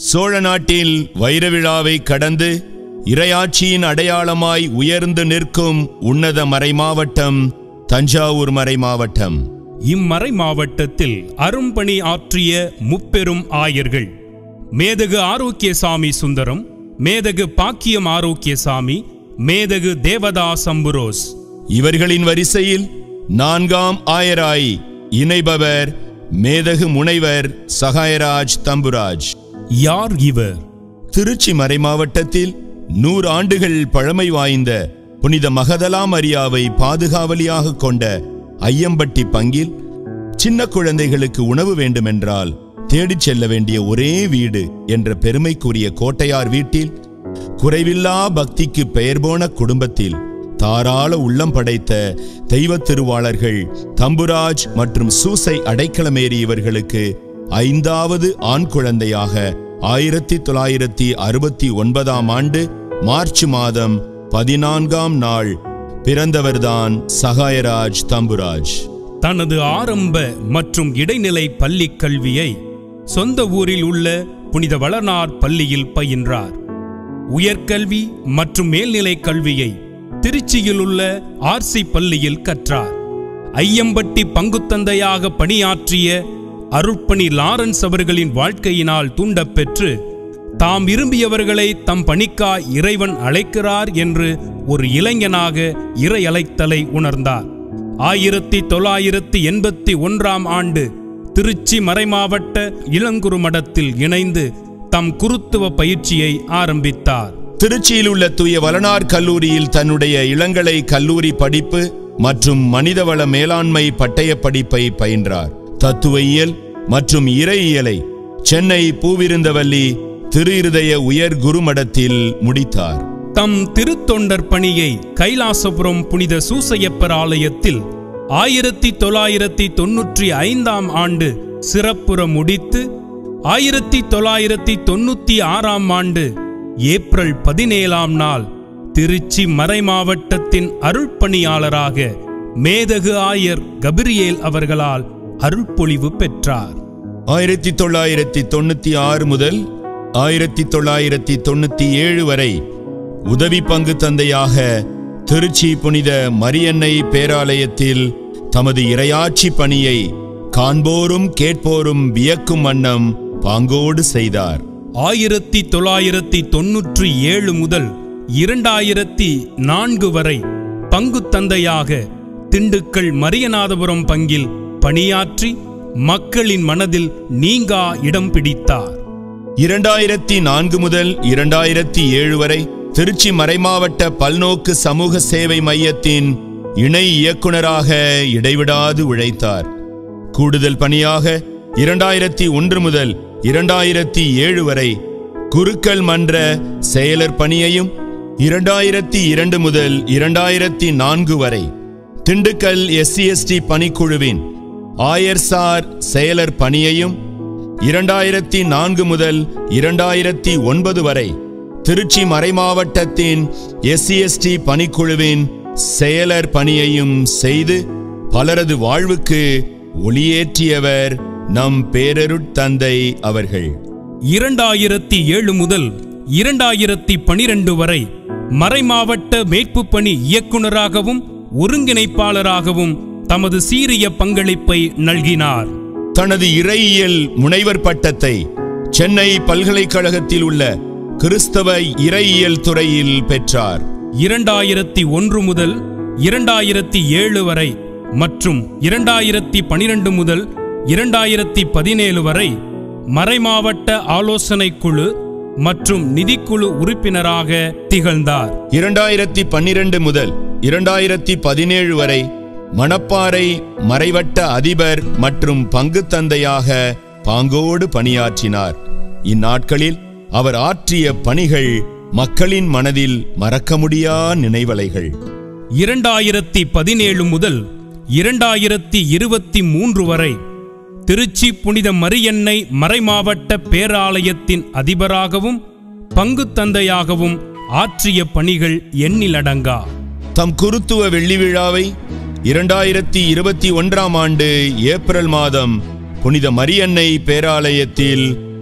சோழ நாட்டில் வைர விழாவை கடந்து இரையாட்சியின் அடையாளமாய் உயர்ந்து நிற்கும் உன்னத மறைமாவட்டம் தஞ்சாவூர் மறைமாவட்டம் இம்மறை மாவட்டத்தில் அரும்பணி ஆற்றிய முப்பெரும் ஆயர்கள் மேதகு ஆரோக்கியசாமி சுந்தரம் மேதகு பாக்கியம் ஆரோக்கியசாமி மேதகு தேவதா சம்புரோஸ் இவர்களின் வரிசையில் நான்காம் ஆயராய் இணைபவர் மேதகு முனைவர் சகாயராஜ் தம்புராஜ் யார் இவர் திருச்சி மறைமாவட்டத்தில் நூறு ஆண்டுகள் பழமை வாய்ந்த புனித மகதலா மரியாவை பாதுகாவலியாக கொண்ட ஐயம்பட்டி பங்கில் சின்ன குழந்தைகளுக்கு உணவு வேண்டுமென்றால் தேடிச் செல்ல வேண்டிய ஒரே வீடு என்ற பெருமைக்குரிய கோட்டையார் வீட்டில் குறைவில்லா பக்திக்கு பெயர் போன குடும்பத்தில் தாராள உள்ளம் படைத்த தெய்வத் திருவாளர்கள் தம்புராஜ் மற்றும் சூசை அடைக்கலமேறி இவர்களுக்கு ஐந்தாவது ஆண் குழந்தையாக ஆயிரத்தி தொள்ளாயிரத்தி அறுபத்தி ஒன்பதாம் ஆண்டு மார்ச் மாதம் பதினான்காம் நாள் பிறந்தவர்தான் சகாயராஜ் தம்புராஜ் தனது ஆரம்ப மற்றும் இடைநிலை பள்ளிக் கல்வியை சொந்த ஊரில் உள்ள புனித வளனார் பள்ளியில் பயின்றார் உயர்கல்வி மற்றும் மேல்நிலைக் கல்வியை திருச்சியில் உள்ள ஆர்சி பள்ளியில் கற்றார் ஐயம்பட்டி பங்குத்தந்தையாக பணியாற்றிய அருட்பணி லாரன்ஸ் அவர்களின் வாழ்க்கையினால் தூண்டப்பெற்று தாம் விரும்பியவர்களை தம் பணிக்காய் இறைவன் அழைக்கிறார் என்று ஒரு இளைஞனாக இறை அழைத்தலை உணர்ந்தார் ஆயிரத்தி தொள்ளாயிரத்தி எண்பத்தி ஒன்றாம் ஆண்டு திருச்சி மறைமாவட்ட இளங்குரு மடத்தில் இணைந்து தம் குருத்துவ பயிற்சியை ஆரம்பித்தார் திருச்சியில் உள்ள தூய வளனார் கல்லூரியில் தன்னுடைய இளங்கலை கல்லூரி படிப்பு மற்றும் மனிதவள மேலாண்மை பட்டயப் படிப்பை பயின்றார் தத்துவயியல் மற்றும் இறையியலை சென்னை பூவிருந்தவல்லி திரு இருதய உயர் குருமடத்தில் முடித்தார் தம் திருத்தொண்டர் பணியை கைலாசபுரம் புனித சூசையப்பர் ஆலயத்தில் ஆயிரத்தி தொள்ளாயிரத்தி தொன்னூற்றி ஐந்தாம் ஆண்டு சிறப்புற முடித்து ஆயிரத்தி தொள்ளாயிரத்தி தொண்ணூத்தி ஆறாம் ஆண்டு ஏப்ரல் பதினேழாம் நாள் திருச்சி மறைமாவட்டத்தின் அருள்பணியாளராக மேதகு ஆயர் கபிரியேல் அவர்களால் அருள்பொழிவு பெற்றார் ஆயிரத்தி தொள்ளாயிரத்தி தொண்ணூத்தி ஆறு முதல் ஆயிரத்தி தொள்ளாயிரத்தி தொண்ணூத்தி ஏழு வரை உதவி பங்கு தந்தையாக திருச்சி புனித மரியன்னை பேராலயத்தில் தமது இரையாட்சி பணியை காண்போரும் கேட்போரும் வியக்கும் வண்ணம் பாங்கோடு செய்தார் ஆயிரத்தி தொள்ளாயிரத்தி தொன்னூற்றி ஏழு முதல் இரண்டாயிரத்தி நான்கு வரை பங்கு தந்தையாக திண்டுக்கல் மரியநாதபுரம் பங்கில் பணியாற்றி மக்களின் மனதில் நீங்கா இடம் பிடித்தார் இரண்டாயிரத்தி நான்கு முதல் இரண்டாயிரத்தி ஏழு வரை திருச்சி மறைமாவட்ட பல்நோக்கு சமூக சேவை மையத்தின் இணை இயக்குனராக இடைவிடாது உழைத்தார் கூடுதல் பணியாக இரண்டாயிரத்தி ஒன்று முதல் இரண்டாயிரத்தி ஏழு வரை குருக்கள் மன்ற செயலர் பணியையும் இரண்டாயிரத்தி இரண்டு முதல் இரண்டாயிரத்தி நான்கு வரை திண்டுக்கல் எஸ்சி எஸ்டி பணிக்குழுவின் ஆயர்சார் செயலர் பணியையும் இரண்டாயிரத்தி நான்கு முதல் இரண்டாயிரத்தி ஒன்பது வரை திருச்சி மறைமாவட்டத்தின் எஸ்சி எஸ்டி பணிக்குழுவின் செயலர் பணியையும் செய்து பலரது வாழ்வுக்கு ஒளியேற்றியவர் நம் பேரருட்தந்தை அவர்கள் இரண்டாயிரத்தி ஏழு முதல் இரண்டாயிரத்தி பனிரெண்டு வரை மறைமாவட்ட மேய்ப்புப் பணி இயக்குனராகவும் ஒருங்கிணைப்பாளராகவும் தமது சீரிய பங்களிப்பை நல்கினார் தனது இறையியல் முனைவர் பட்டத்தை சென்னை பல்கலைக்கழகத்தில் உள்ள கிறிஸ்தவ இறையியல் துறையில் பெற்றார் இரண்டாயிரத்தி ஒன்று முதல் இரண்டாயிரத்தி ஏழு வரை மற்றும் இரண்டாயிரத்தி பனிரெண்டு முதல் இரண்டாயிரத்தி பதினேழு வரை மறைமாவட்ட ஆலோசனைக் குழு மற்றும் நிதிக்குழு உறுப்பினராக திகழ்ந்தார் இரண்டாயிரத்தி பன்னிரண்டு முதல் இரண்டாயிரத்தி பதினேழு வரை மணப்பாறை மறைவட்ட அதிபர் மற்றும் பங்கு தந்தையாக பாங்கோடு பணியாற்றினார் இந்நாட்களில் அவர் ஆற்றிய பணிகள் மக்களின் மனதில் மறக்க முடியா நினைவலைகள் இரண்டாயிரத்தி பதினேழு முதல் இரண்டாயிரத்தி இருபத்தி மூன்று வரை திருச்சி புனித மரியன்னை மறைமாவட்ட பேராலயத்தின் அதிபராகவும் பங்கு தந்தையாகவும் ஆற்றிய பணிகள் எண்ணிலடங்கா தம் குருத்துவ வெள்ளி விழாவை இரண்டாயிரத்தி இருபத்தி ஒன்றாம் ஆண்டு ஏப்ரல் மாதம் புனித மரியன்னை பேராலயத்தில்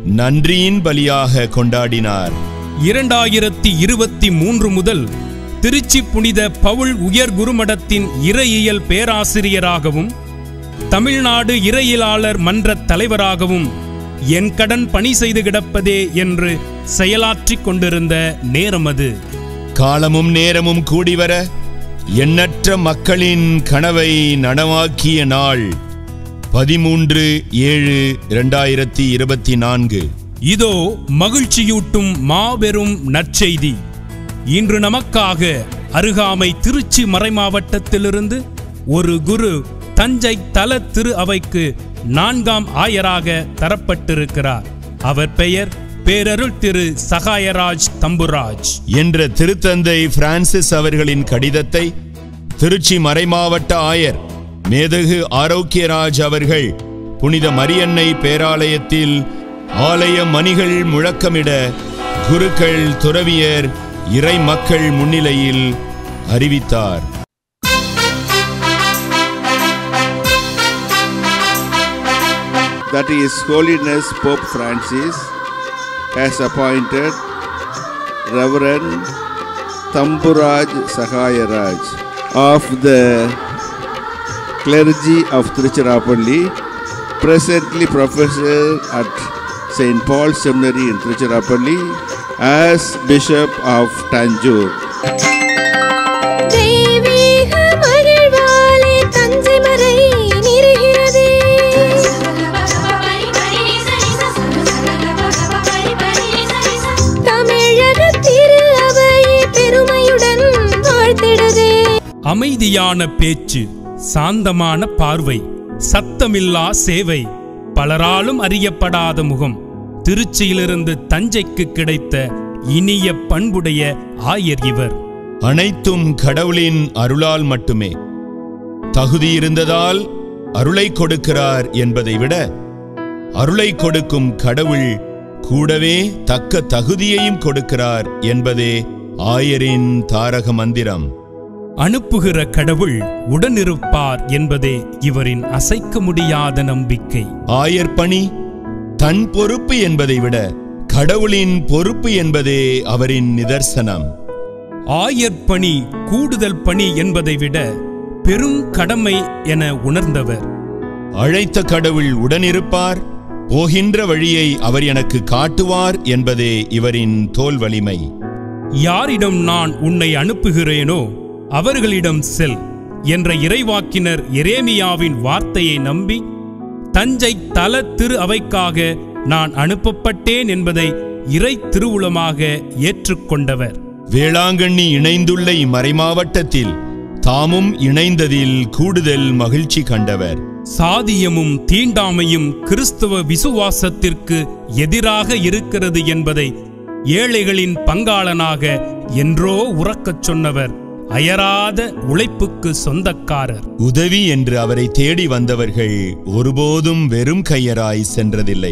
நன்றியின் பலியாக கொண்டாடினார் இரண்டாயிரத்தி இருபத்தி மூன்று முதல் திருச்சி புனித பவுல் உயர் குருமடத்தின் இறையியல் பேராசிரியராகவும் தமிழ்நாடு இறையியலாளர் மன்ற தலைவராகவும் என் கடன் பணி செய்து கிடப்பதே என்று செயலாற்றிக் கொண்டிருந்த நேரம் அது காலமும் நேரமும் கூடிவர எண்ணற்ற மக்களின் கனவை நனவாக்கிய நாள் பதிமூன்று ஏழு இரண்டாயிரத்தி இருபத்தி நான்கு இதோ மகிழ்ச்சியூட்டும் மாபெரும் நற்செய்தி இன்று நமக்காக அருகாமை திருச்சி மறைமாவட்டத்திலிருந்து ஒரு குரு தஞ்சை தல திரு அவைக்கு நான்காம் ஆயராக தரப்பட்டிருக்கிறார் அவர் பெயர் பேரருள் திரு சகாயராஜ் தம்புராஜ் என்ற திருத்தந்தை பிரான்சிஸ் அவர்களின் கடிதத்தை திருச்சி மறைமாவட்ட ஆயர் மேதகு ஆரோக்கியராஜ் அவர்கள் புனித மரியன்னை பேராலயத்தில் ஆலய மணிகள் முழக்கமிட குருக்கள் துறவியர் இறை மக்கள் முன்னிலையில் அறிவித்தார் that His Holiness Pope Francis has appointed Reverend Tamburaj Sahayaraj of the clergy of Tiruchirappalli, presently professor at St. Paul's Seminary in Tiruchirappalli, as Bishop of Tanjore. தெய்வீக மகிழ்வாலே தஞ்சை மறை நிறைகிறதே தமிழக திரு அவையே பெருமையுடன் வாழ்த்திடுதே அமைதியான பேச்சு சாந்தமான பார்வை சத்தமில்லா சேவை பலராலும் அறியப்படாத முகம் திருச்சியிலிருந்து தஞ்சைக்கு கிடைத்த இனிய பண்புடைய ஆயர் இவர் அனைத்தும் கடவுளின் அருளால் மட்டுமே தகுதி இருந்ததால் அருளை கொடுக்கிறார் என்பதை விட அருளை கொடுக்கும் கடவுள் கூடவே தக்க தகுதியையும் கொடுக்கிறார் என்பதே ஆயரின் தாரக மந்திரம் அனுப்புகிற கடவுள் உடனிருப்பார் என்பதே இவரின் அசைக்க முடியாத நம்பிக்கை ஆயர் பணி தன் பொறுப்பு என்பதை விட கடவுளின் பொறுப்பு என்பதே அவரின் நிதர்சனம் ஆயர் பணி கூடுதல் பணி என்பதை விட பெரும் கடமை என உணர்ந்தவர் அழைத்த கடவுள் உடனிருப்பார் போகின்ற வழியை அவர் எனக்கு காட்டுவார் என்பதே இவரின் தோல் வலிமை யாரிடம் நான் உன்னை அனுப்புகிறேனோ அவர்களிடம் செல் என்ற இறைவாக்கினர் எரேமியாவின் வார்த்தையை நம்பி தஞ்சை தல திரு அவைக்காக நான் அனுப்பப்பட்டேன் என்பதை இறை திருவுளமாக ஏற்றுக்கொண்டவர் வேளாங்கண்ணி இணைந்துள்ள இம்மறைமாவட்டத்தில் தாமும் இணைந்ததில் கூடுதல் மகிழ்ச்சி கண்டவர் சாதியமும் தீண்டாமையும் கிறிஸ்தவ விசுவாசத்திற்கு எதிராக இருக்கிறது என்பதை ஏழைகளின் பங்காளனாக என்றோ உறக்கச் சொன்னவர் அயராத உழைப்புக்கு சொந்தக்காரர் உதவி என்று அவரை தேடி வந்தவர்கள் ஒருபோதும் வெறும் கையராய் சென்றதில்லை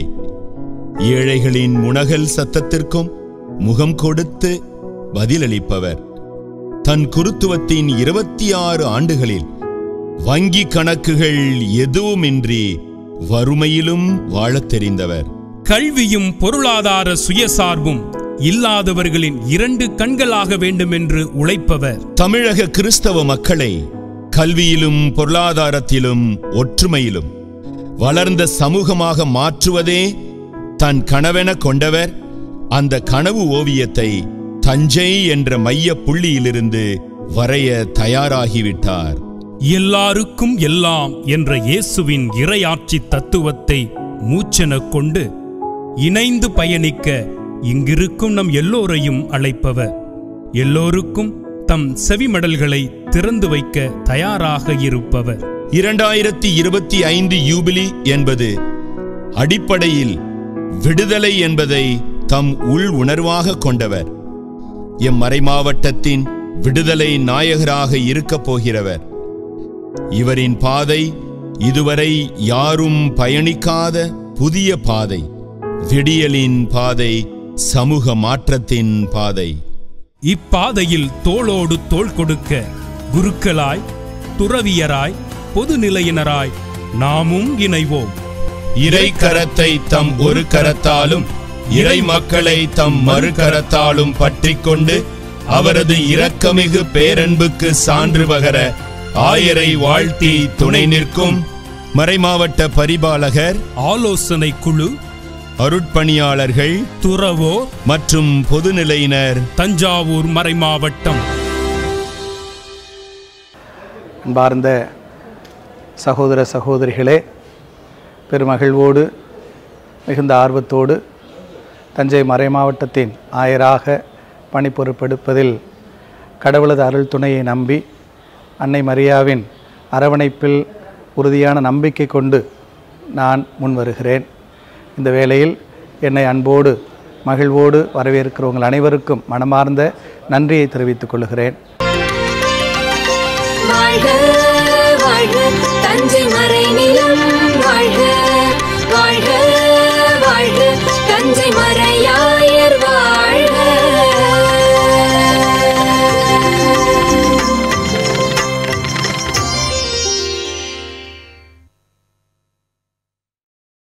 ஏழைகளின் முனகல் சத்தத்திற்கும் முகம் கொடுத்து பதிலளிப்பவர் தன் குருத்துவத்தின் இருபத்தி ஆறு ஆண்டுகளில் வங்கி கணக்குகள் எதுவுமின்றி வறுமையிலும் வாழத் தெரிந்தவர் கல்வியும் பொருளாதார சுயசார்பும் இல்லாதவர்களின் இரண்டு கண்களாக வேண்டுமென்று உழைப்பவர் தமிழக கிறிஸ்தவ மக்களை கல்வியிலும் பொருளாதாரத்திலும் ஒற்றுமையிலும் வளர்ந்த சமூகமாக மாற்றுவதே தன் கனவென கொண்டவர் அந்த கனவு ஓவியத்தை தஞ்சை என்ற மைய புள்ளியிலிருந்து வரைய தயாராகிவிட்டார் எல்லாருக்கும் எல்லாம் என்ற இயேசுவின் இறையாட்சி தத்துவத்தை மூச்செனக் கொண்டு இணைந்து பயணிக்க இங்கிருக்கும் நம் எல்லோரையும் அழைப்பவர் எல்லோருக்கும் தம் செவிமடல்களை திறந்து வைக்க தயாராக இருப்பவர் இரண்டாயிரத்தி இருபத்தி ஐந்து யூபிலி என்பது அடிப்படையில் விடுதலை என்பதை தம் உள் உணர்வாக கொண்டவர் எம் மறைமாவட்டத்தின் விடுதலை நாயகராக இருக்கப் போகிறவர் இவரின் பாதை இதுவரை யாரும் பயணிக்காத புதிய பாதை விடியலின் பாதை சமூக மாற்றத்தின் பாதை இப்பாதையில் தோளோடு தோள் கொடுக்க குருக்களாய் துறவியராய் பொதுநிலையினராய் நாமும் இணைவோம் இறை கரத்தை தம் ஒரு கரத்தாலும் இறை மக்களை தம் மறு கரத்தாலும் பற்றிக் கொண்டு அவரது இரக்கமிகு பேரன்புக்கு சான்று பகர ஆயரை வாழ்த்தி துணை நிற்கும் மறைமாவட்ட பரிபாலகர் ஆலோசனை குழு அருட்பணியாளர்கள் துறவோர் மற்றும் பொதுநிலையினர் தஞ்சாவூர் மறைமாவட்டம் அன்பார்ந்த சகோதர சகோதரிகளே பெருமகிழ்வோடு மிகுந்த ஆர்வத்தோடு தஞ்சை மறைமாவட்டத்தின் ஆயராக பணி பொறுப்பெடுப்பதில் கடவுளது அருள் துணையை நம்பி அன்னை மரியாவின் அரவணைப்பில் உறுதியான நம்பிக்கை கொண்டு நான் முன் வருகிறேன் இந்த வேளையில் என்னை அன்போடு மகிழ்வோடு வரவேற்கிற உங்கள் அனைவருக்கும் மனமார்ந்த நன்றியை தெரிவித்துக் கொள்கிறேன் வாழ்க வாழ்க தஞ்சை மறை நிலம் வாழ்க வாழ்க வாழ்க தஞ்சை மறை